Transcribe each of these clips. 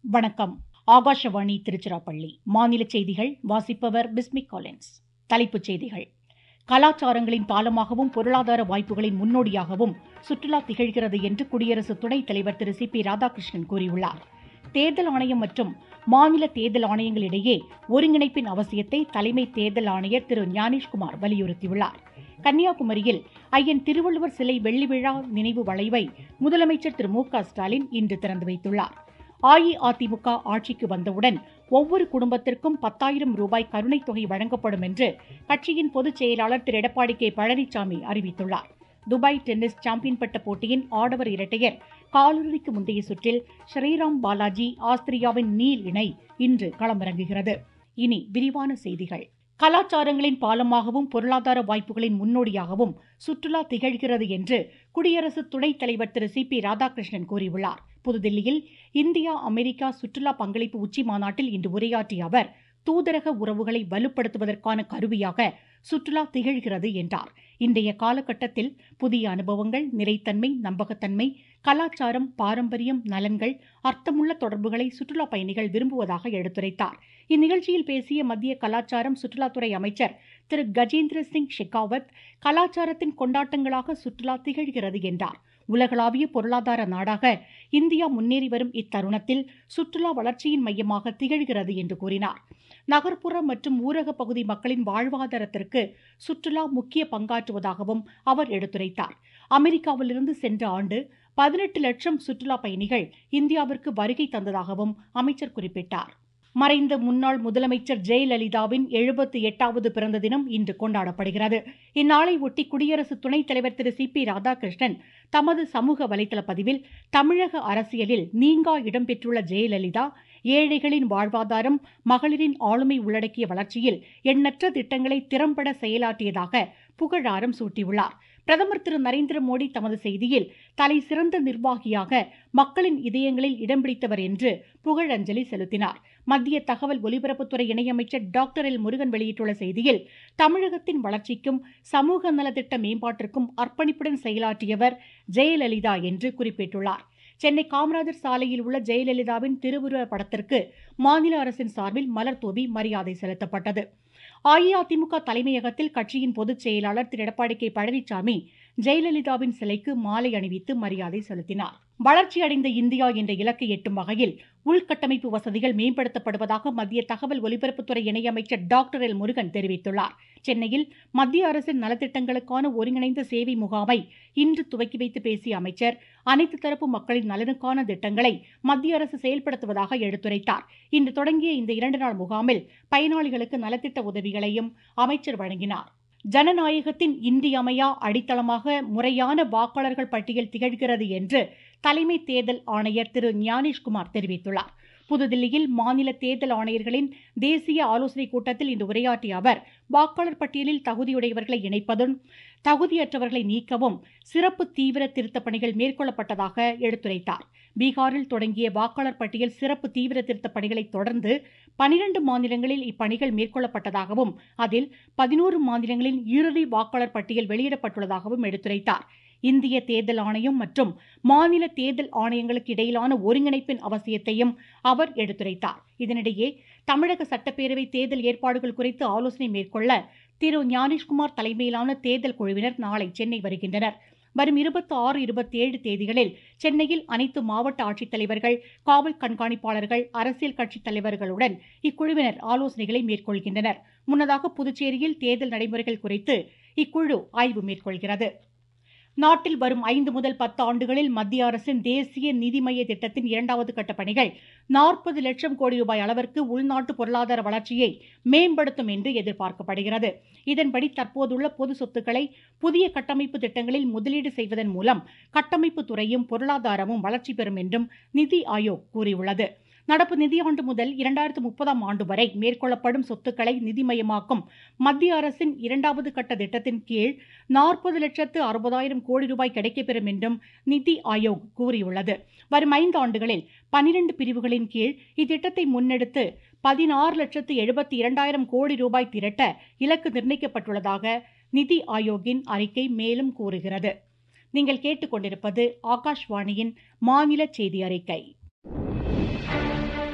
வணக்கம் ஆகாஷவாணி திருச்சிராப்பள்ளி மாநில செய்திகள் வாசிப்பவர் பிஸ்மிக் காலின்ஸ் தலைப்புச் செய்திகள் கலாச்சாரங்களின் பாலமாகவும் பொருளாதார வாய்ப்புகளின் முன்னோடியாகவும் சுற்றுலா திகழ்கிறது என்று குடியரசு துணைத் தலைவர் திரு சி பி ராதாகிருஷ்ணன் கூறியுள்ளார் தேர்தல் ஆணையம் மற்றும் மாநில தேர்தல் ஆணையங்களிடையே ஒருங்கிணைப்பின் அவசியத்தை தலைமை தேர்தல் ஆணையர் திரு ஞானேஷ்குமார் வலியுறுத்தியுள்ளார் கன்னியாகுமரியில் ஐயன் திருவள்ளுவர் சிலை வெள்ளி விழா நினைவு வளைவை முதலமைச்சர் திரு மு க ஸ்டாலின் இன்று திறந்து வைத்துள்ளார் அஇஅதிமுக ஆட்சிக்கு வந்தவுடன் ஒவ்வொரு குடும்பத்திற்கும் பத்தாயிரம் ரூபாய் கருணைத் தொகை வழங்கப்படும் என்று கட்சியின் பொதுச் செயலாளர் திரு எடப்பாடி கே பழனிசாமி அறிவித்துள்ளார் துபாய் டென்னிஸ் சாம்பியன் பட்ட போட்டியின் ஆடவர் இரட்டையர் காலிறுதிக்கு முந்தைய சுற்றில் ஸ்ரீராம் பாலாஜி ஆஸ்திரியாவின் நீல் இணை இன்று களமிறங்குகிறது இனி விரிவான செய்திகள் கலாச்சாரங்களின் பாலமாகவும் பொருளாதார வாய்ப்புகளின் முன்னோடியாகவும் சுற்றுலா திகழ்கிறது என்று குடியரசு துணைத் தலைவர் திரு சி பி ராதாகிருஷ்ணன் கூறியுள்ளார் புதுதில்லியில் இந்தியா அமெரிக்கா சுற்றுலா பங்களிப்பு உச்சி மாநாட்டில் இன்று உரையாற்றிய அவர் தூதரக உறவுகளை வலுப்படுத்துவதற்கான கருவியாக சுற்றுலா திகழ்கிறது என்றார் இன்றைய காலகட்டத்தில் புதிய அனுபவங்கள் நிலைத்தன்மை நம்பகத்தன்மை கலாச்சாரம் பாரம்பரியம் நலன்கள் அர்த்தமுள்ள தொடர்புகளை சுற்றுலா பயணிகள் விரும்புவதாக எடுத்துரைத்தார் இந்நிகழ்ச்சியில் பேசிய மத்திய கலாச்சாரம் சுற்றுலாத்துறை அமைச்சர் திரு கஜேந்திர சிங் ஷெகாவத் கலாச்சாரத்தின் கொண்டாட்டங்களாக சுற்றுலா திகழ்கிறது என்றார் உலகளாவிய பொருளாதார நாடாக இந்தியா முன்னேறி வரும் இத்தருணத்தில் சுற்றுலா வளர்ச்சியின் மையமாக திகழ்கிறது என்று கூறினார் நகர்ப்புற மற்றும் ஊரக பகுதி மக்களின் வாழ்வாதாரத்திற்கு சுற்றுலா முக்கிய பங்காற்றுவதாகவும் அவர் எடுத்துரைத்தார் அமெரிக்காவிலிருந்து சென்ற ஆண்டு பதினெட்டு லட்சம் சுற்றுலா பயணிகள் இந்தியாவிற்கு வருகை தந்ததாகவும் அமைச்சர் குறிப்பிட்டார் மறைந்த முன்னாள் முதலமைச்சர் ஜெயலலிதாவின் எழுபத்தி எட்டாவது பிறந்த தினம் இன்று கொண்டாடப்படுகிறது இந்நாளை ஒட்டி குடியரசு துணைத் தலைவர் திரு சி பி ராதாகிருஷ்ணன் தமது சமூக வலைதள பதிவில் தமிழக அரசியலில் நீங்கா இடம்பெற்றுள்ள ஜெயலலிதா ஏழைகளின் வாழ்வாதாரம் மகளிரின் ஆளுமை உள்ளடக்கிய வளர்ச்சியில் எண்ணற்ற திட்டங்களை திறம்பட செயலாற்றியதாக புகழாரம் சூட்டியுள்ளார் பிரதமர் திரு நரேந்திர மோடி தமது செய்தியில் தலை சிறந்த நிர்வாகியாக மக்களின் இதயங்களில் இடம் பிடித்தவர் என்று புகழஞ்சலி செலுத்தினார் மத்திய தகவல் ஒலிபரப்புத்துறை இணையமைச்சர் டாக்டர் எல் முருகன் வெளியிட்டுள்ள செய்தியில் தமிழகத்தின் வளர்ச்சிக்கும் சமூக நலத்திட்ட மேம்பாட்டிற்கும் அர்ப்பணிப்புடன் செயலாற்றியவர் ஜெயலலிதா என்று குறிப்பிட்டுள்ளார் சென்னை காமராஜர் சாலையில் உள்ள ஜெயலலிதாவின் திருவுருவ படத்திற்கு மாநில அரசின் சார்பில் மலர் தூவி மரியாதை செலுத்தப்பட்டது அஇஅதிமுக தலைமையகத்தில் கட்சியின் பொதுச் செயலாளர் திரு எடப்பாடி கே பழனிசாமி ஜெயலலிதாவின் சிலைக்கு மாலை அணிவித்து மரியாதை செலுத்தினார் வளர்ச்சியடைந்த இந்தியா என்ற இலக்கை எட்டும் வகையில் உள்கட்டமைப்பு வசதிகள் மேம்படுத்தப்படுவதாக மத்திய தகவல் ஒலிபரப்புத்துறை இணையமைச்சர் டாக்டர் எல் முருகன் தெரிவித்துள்ளார் சென்னையில் மத்திய அரசின் நலத்திட்டங்களுக்கான ஒருங்கிணைந்த சேவை முகாமை இன்று துவக்கி வைத்து பேசிய அமைச்சர் அனைத்து தரப்பு மக்களின் நலனுக்கான திட்டங்களை மத்திய அரசு செயல்படுத்துவதாக எடுத்துரைத்தார் இன்று தொடங்கிய இந்த இரண்டு நாள் முகாமில் பயனாளிகளுக்கு நலத்திட்ட உதவிகளையும் அமைச்சர் வழங்கினார் ஜனநாயகத்தின் இன்றியமையா அடித்தளமாக முறையான வாக்காளர்கள் பட்டியல் திகழ்கிறது என்று தலைமை தேர்தல் ஆணையர் திரு ஞானேஷ்குமார் தெரிவித்துள்ளார் புதுதில்லியில் மாநில தேர்தல் ஆணையர்களின் தேசிய ஆலோசனைக் கூட்டத்தில் இன்று உரையாற்றிய அவர் வாக்காளர் பட்டியலில் தகுதியுடையவர்களை இணைப்பதும் தகுதியற்றவர்களை நீக்கவும் சிறப்பு தீவிர திருத்தப் பணிகள் மேற்கொள்ளப்பட்டதாக எடுத்துரைத்தார் பீகாரில் தொடங்கிய வாக்காளர் பட்டியல் சிறப்பு தீவிர திருத்தப் பணிகளை தொடர்ந்து பனிரண்டு மாநிலங்களில் இப்பணிகள் மேற்கொள்ளப்பட்டதாகவும் அதில் பதினோரு மாநிலங்களில் இறுதி வாக்காளர் பட்டியல் வெளியிடப்பட்டுள்ளதாகவும் எடுத்துரைத்தார் இந்திய தேர்தல் ஆணையம் மற்றும் மாநில தேர்தல் ஆணையங்களுக்கு இடையிலான ஒருங்கிணைப்பின் அவசியத்தையும் அவர் எடுத்துரைத்தார் இதனிடையே தமிழக சட்டப்பேரவை தேர்தல் ஏற்பாடுகள் குறித்து ஆலோசனை மேற்கொள்ள திரு ஞானேஷ்குமார் தலைமையிலான தேர்தல் குழுவினர் நாளை சென்னை வருகின்றனர் வரும் இருபத்தி ஆறு இருபத்தி ஏழு தேதிகளில் சென்னையில் அனைத்து மாவட்ட ஆட்சித்தலைவர்கள் காவல் கண்காணிப்பாளர்கள் அரசியல் கட்சித் தலைவர்களுடன் இக்குழுவினர் ஆலோசனைகளை மேற்கொள்கின்றனர் முன்னதாக புதுச்சேரியில் தேர்தல் நடைமுறைகள் குறித்து இக்குழு ஆய்வு மேற்கொள்கிறது நாட்டில் வரும் ஐந்து முதல் பத்து ஆண்டுகளில் மத்திய அரசின் தேசிய நிதி மைய திட்டத்தின் இரண்டாவது கட்ட பணிகள் நாற்பது லட்சம் கோடி ரூபாய் அளவிற்கு உள்நாட்டு பொருளாதார வளர்ச்சியை மேம்படுத்தும் என்று எதிர்பார்க்கப்படுகிறது இதன்படி தற்போதுள்ள பொது சொத்துக்களை புதிய கட்டமைப்பு திட்டங்களில் முதலீடு செய்வதன் மூலம் கட்டமைப்பு துறையும் பொருளாதாரமும் வளர்ச்சி பெறும் என்றும் நிதி ஆயோக் கூறியுள்ளது நடப்பு நிதியாண்டு முதல் இரண்டாயிரத்து முப்பதாம் ஆண்டு வரை மேற்கொள்ளப்படும் சொத்துக்களை நிதிமயமாக்கும் மத்திய அரசின் இரண்டாவது கட்ட திட்டத்தின் கீழ் நாற்பது லட்சத்து அறுபதாயிரம் கோடி ரூபாய் கிடைக்கப்பெறும் என்றும் நிதி ஆயோக் கூறியுள்ளது வரும் ஐந்து ஆண்டுகளில் பனிரெண்டு பிரிவுகளின் கீழ் இத்திட்டத்தை முன்னெடுத்து பதினாறு லட்சத்து எழுபத்தி இரண்டாயிரம் கோடி ரூபாய் திரட்ட இலக்கு நிர்ணயிக்கப்பட்டுள்ளதாக நிதி ஆயோக்கின் அறிக்கை மேலும் கூறுகிறது நீங்கள் கேட்டுக்கொண்டிருப்பது ஆகாஷ்வாணியின் மாநில செய்தி அறிக்கை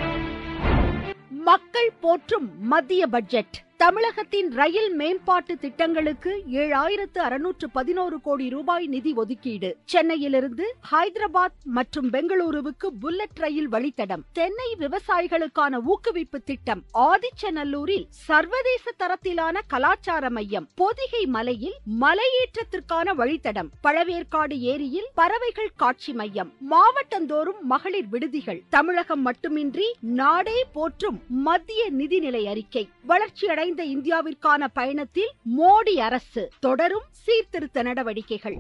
மக்கள் போற்றும் மத்திய பட்ஜெட் தமிழகத்தின் ரயில் மேம்பாட்டு திட்டங்களுக்கு ஏழாயிரத்து அறுநூற்று பதினோரு கோடி ரூபாய் நிதி ஒதுக்கீடு சென்னையிலிருந்து ஹைதராபாத் மற்றும் பெங்களூருவுக்கு புல்லட் ரயில் வழித்தடம் தென்னை விவசாயிகளுக்கான ஊக்குவிப்பு திட்டம் ஆதிச்சநல்லூரில் சர்வதேச தரத்திலான கலாச்சார மையம் பொதிகை மலையில் மலையேற்றத்திற்கான வழித்தடம் பழவேற்காடு ஏரியில் பறவைகள் காட்சி மையம் மாவட்டந்தோறும் மகளிர் விடுதிகள் தமிழகம் மட்டுமின்றி நாடே போற்றும் மத்திய நிதிநிலை அறிக்கை வளர்ச்சியடை அடைந்த இந்தியாவிற்கான பயணத்தில் மோடி அரசு தொடரும் சீர்திருத்த நடவடிக்கைகள்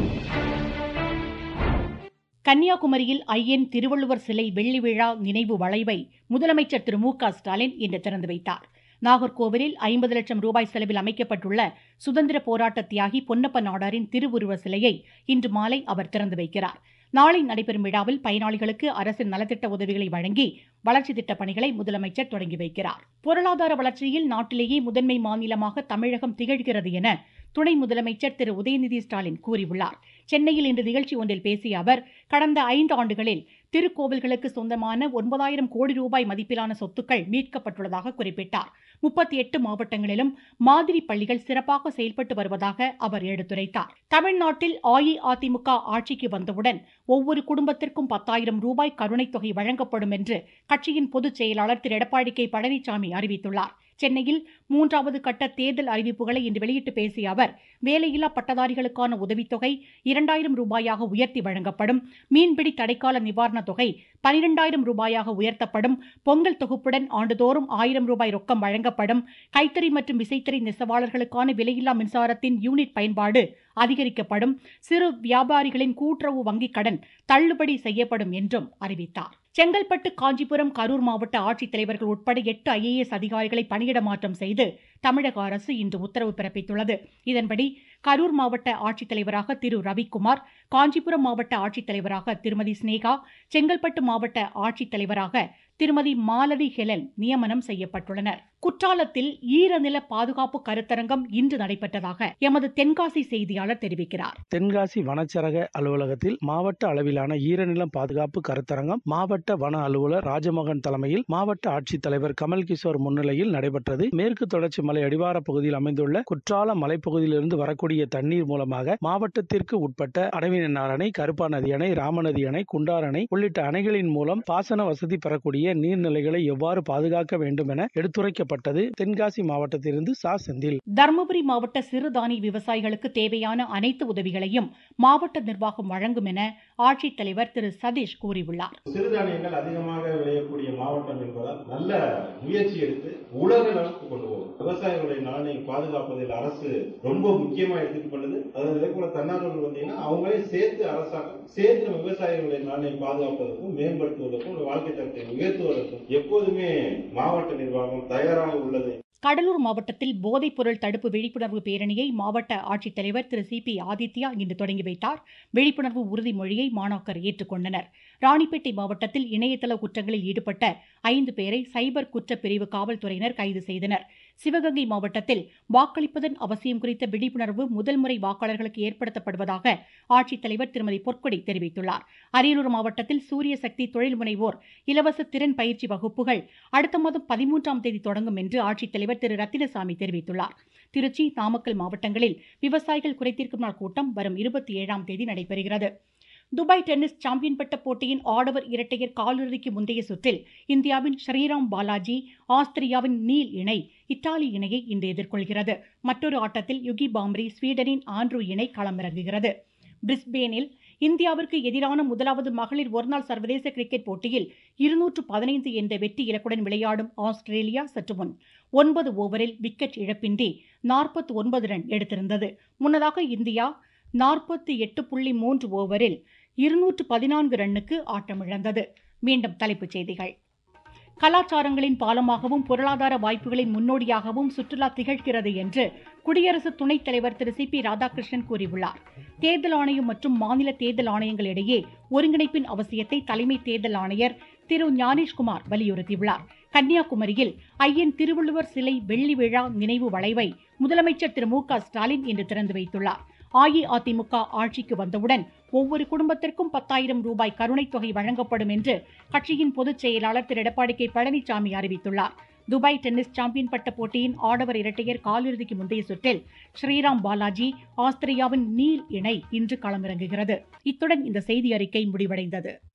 கன்னியாகுமரியில் ஐயன் திருவள்ளுவர் சிலை வெள்ளி விழா நினைவு வளைவை முதலமைச்சர் திரு மு க ஸ்டாலின் இன்று திறந்து வைத்தார் நாகர்கோவிலில் ஐம்பது லட்சம் ரூபாய் செலவில் அமைக்கப்பட்டுள்ள சுதந்திர போராட்ட தியாகி பொன்னப்ப நாடாரின் திருவுருவ சிலையை இன்று மாலை அவர் திறந்து வைக்கிறார் நாளை நடைபெறும் விழாவில் பயனாளிகளுக்கு அரசின் நலத்திட்ட உதவிகளை வழங்கி வளர்ச்சி திட்ட பணிகளை முதலமைச்சர் தொடங்கி வைக்கிறார் பொருளாதார வளர்ச்சியில் நாட்டிலேயே முதன்மை மாநிலமாக தமிழகம் திகழ்கிறது என துணை முதலமைச்சர் திரு உதயநிதி ஸ்டாலின் கூறியுள்ளார் சென்னையில் இன்று நிகழ்ச்சி ஒன்றில் பேசிய அவர் கடந்த ஐந்து ஆண்டுகளில் திருக்கோவில்களுக்கு சொந்தமான ஒன்பதாயிரம் கோடி ரூபாய் மதிப்பிலான சொத்துக்கள் மீட்கப்பட்டுள்ளதாக குறிப்பிட்டார் முப்பத்தி எட்டு மாவட்டங்களிலும் மாதிரி பள்ளிகள் சிறப்பாக செயல்பட்டு வருவதாக அவர் எடுத்துரைத்தார் தமிழ்நாட்டில் அஇஅதிமுக ஆட்சிக்கு வந்தவுடன் ஒவ்வொரு குடும்பத்திற்கும் பத்தாயிரம் ரூபாய் கருணைத் தொகை வழங்கப்படும் என்று கட்சியின் பொதுச் செயலாளர் திரு எடப்பாடி கே பழனிசாமி அறிவித்துள்ளார் சென்னையில் மூன்றாவது கட்ட தேர்தல் அறிவிப்புகளை இன்று வெளியிட்டு பேசிய அவர் வேலையில்லா பட்டதாரிகளுக்கான உதவித்தொகை இரண்டாயிரம் ரூபாயாக உயர்த்தி வழங்கப்படும் மீன்பிடி தடைக்கால நிவாரணத் தொகை பனிரெண்டாயிரம் ரூபாயாக உயர்த்தப்படும் பொங்கல் தொகுப்புடன் ஆண்டுதோறும் ஆயிரம் ரூபாய் ரொக்கம் வழங்கப்படும் கைத்தறி மற்றும் விசைத்தறி நெசவாளர்களுக்கான விலையில்லா மின்சாரத்தின் யூனிட் பயன்பாடு அதிகரிக்கப்படும் சிறு வியாபாரிகளின் கூட்டுறவு வங்கிக் கடன் தள்ளுபடி செய்யப்படும் என்றும் அறிவித்தார் செங்கல்பட்டு காஞ்சிபுரம் கரூர் மாவட்ட ஆட்சித்தலைவர்கள் உட்பட எட்டு ஐஏஎஸ் அதிகாரிகளை பணியிட மாற்றம் செய்து தமிழக அரசு இன்று உத்தரவு பிறப்பித்துள்ளது இதன்படி கரூர் மாவட்ட ஆட்சித்தலைவராக திரு ரவிக்குமார் காஞ்சிபுரம் மாவட்ட ஆட்சித்தலைவராக திருமதி ஸ்னேகா செங்கல்பட்டு மாவட்ட ஆட்சித்தலைவராக திருமதி மாலதி ஹெலன் நியமனம் செய்யப்பட்டுள்ளனர் குற்றாலத்தில் ஈரநில பாதுகாப்பு கருத்தரங்கம் இன்று நடைபெற்றதாக எமது தென்காசி செய்தியாளர் தெரிவிக்கிறார் தென்காசி வனச்சரக அலுவலகத்தில் மாவட்ட அளவிலான ஈரநிலம் பாதுகாப்பு கருத்தரங்கம் மாவட்ட வன அலுவலர் ராஜமோகன் தலைமையில் மாவட்ட ஆட்சித்தலைவர் கமல் கிஷோர் முன்னிலையில் நடைபெற்றது மேற்கு தொடர்ச்சி மலை அடிவார பகுதியில் அமைந்துள்ள குற்றால மலைப்பகுதியிலிருந்து வரக்கூடிய தண்ணீர் மூலமாக மாவட்டத்திற்கு உட்பட்ட அடவினார் அணை கருப்பா நதி அணை ராமநதி அணை குண்டார் அணை உள்ளிட்ட அணைகளின் மூலம் பாசன வசதி பெறக்கூடிய நீர்நிலைகளை எவ்வாறு பாதுகாக்க வேண்டும் என எடுத்துரைக்கப்பட்டது தென்காசி மாவட்டத்திலிருந்து சா செந்தில் தருமபுரி மாவட்ட சிறுதானிய விவசாயிகளுக்கு தேவையான அனைத்து உதவிகளையும் மாவட்ட நிர்வாகம் வழங்கும் என ஆட்சித்தலைவர் திரு சதீஷ் கூறியுள்ளார் சிறுதானியங்கள் அதிகமாக விளையக்கூடிய மாவட்டம் என்பதால் நல்ல முயற்சி எடுத்து உலக அளவுக்கு கொண்டு போகும் விவசாயிகளுடைய நலனை பாதுகாப்பதில் அரசு ரொம்ப முக்கியமா எடுத்துட்டு பண்ணுது அதாவது இதே போல தன்னார்வர்கள் வந்தீங்கன்னா அவங்களே சேர்த்து அரசாங்கம் சேர்த்து நம்ம விவசாயிகளுடைய நலனை பாதுகாப்பதற்கும் மேம்படுத்துவதற்கும் ஒரு வாழ்க்கை தரத்தை உயர்த்துவதற்கும் எப்போதுமே மாவட்ட நிர்வாகம் தயாராக உள்ளது கடலூர் மாவட்டத்தில் போதைப் பொருள் தடுப்பு விழிப்புணர்வு பேரணியை மாவட்ட ஆட்சித்தலைவர் திரு சி பி ஆதித்யா இன்று தொடங்கி வைத்தார் விழிப்புணர்வு உறுதிமொழியை மாணாக்கர் ஏற்றுக்கொண்டனர் ராணிப்பேட்டை மாவட்டத்தில் இணையதள குற்றங்களில் ஈடுபட்ட ஐந்து பேரை சைபர் குற்றப் பிரிவு காவல்துறையினர் கைது செய்தனர் சிவகங்கை மாவட்டத்தில் வாக்களிப்பதன் அவசியம் குறித்த விழிப்புணர்வு முதல் முறை வாக்காளர்களுக்கு ஏற்படுத்தப்படுவதாக ஆட்சித்தலைவர் திருமதி பொற்கொடி தெரிவித்துள்ளார் அரியலூர் மாவட்டத்தில் சூரிய சக்தி தொழில் முனைவோர் இலவச திறன் பயிற்சி வகுப்புகள் அடுத்த மாதம் பதிமூன்றாம் தேதி தொடங்கும் என்று ஆட்சித்தலைவர் திரு ரத்தினசாமி தெரிவித்துள்ளார் திருச்சி நாமக்கல் மாவட்டங்களில் விவசாயிகள் குறைதீர்க்கும் நாள் கூட்டம் வரும் இருபத்தி ஏழாம் தேதி நடைபெறுகிறது துபாய் டென்னிஸ் சாம்பியன் பட்ட போட்டியின் ஆடவர் இரட்டையர் காலிறுதிக்கு முந்தைய சுற்றில் இந்தியாவின் ஸ்ரீராம் பாலாஜி ஆஸ்திரியாவின் நீல் இணை இத்தாலி இணையை இன்று எதிர்கொள்கிறது மற்றொரு ஆட்டத்தில் யுகி பாம்ரி ஸ்வீடனின் ஆண்ட்ரூ இணை களமிறங்குகிறது பிரிஸ்பேனில் இந்தியாவிற்கு எதிரான முதலாவது மகளிர் ஒருநாள் சர்வதேச கிரிக்கெட் போட்டியில் இருநூற்று பதினைந்து என்ற வெற்றி இலக்குடன் விளையாடும் ஆஸ்திரேலியா சற்று முன் ஒன்பது ஓவரில் விக்கெட் இழப்பின்றி நாற்பத்தி ஒன்பது ரன் எடுத்திருந்தது முன்னதாக இந்தியா நாற்பத்தி எட்டு புள்ளி மூன்று ஓவரில் இருநூற்று பதினான்கு ரன்னுக்கு ஆட்டமிழந்தது மீண்டும் தலைப்புச் செய்திகள் கலாச்சாரங்களின் பாலமாகவும் பொருளாதார வாய்ப்புகளின் முன்னோடியாகவும் சுற்றுலா திகழ்கிறது என்று குடியரசு துணைத் தலைவர் திரு சி பி ராதாகிருஷ்ணன் கூறியுள்ளார் தேர்தல் ஆணையம் மற்றும் மாநில தேர்தல் ஆணையங்களிடையே ஒருங்கிணைப்பின் அவசியத்தை தலைமை தேர்தல் ஆணையர் திரு ஞானேஷ்குமார் வலியுறுத்தியுள்ளார் கன்னியாகுமரியில் ஐயன் திருவள்ளுவர் சிலை வெள்ளி விழா நினைவு வளைவை முதலமைச்சர் திரு மு க ஸ்டாலின் இன்று திறந்து வைத்துள்ளார் அஇஅதிமுக ஆட்சிக்கு வந்தவுடன் ஒவ்வொரு குடும்பத்திற்கும் பத்தாயிரம் ரூபாய் கருணைத் தொகை வழங்கப்படும் என்று கட்சியின் பொதுச் செயலாளர் திரு எடப்பாடி கே பழனிசாமி அறிவித்துள்ளார் துபாய் டென்னிஸ் சாம்பியன் பட்ட போட்டியின் ஆடவர் இரட்டையர் காலிறுதிக்கு முந்தைய சுற்றில் ஸ்ரீராம் பாலாஜி ஆஸ்திரியாவின் நீல் இணை இன்று களமிறங்குகிறது இத்துடன் இந்த செய்தி அறிக்கை முடிவடைந்தது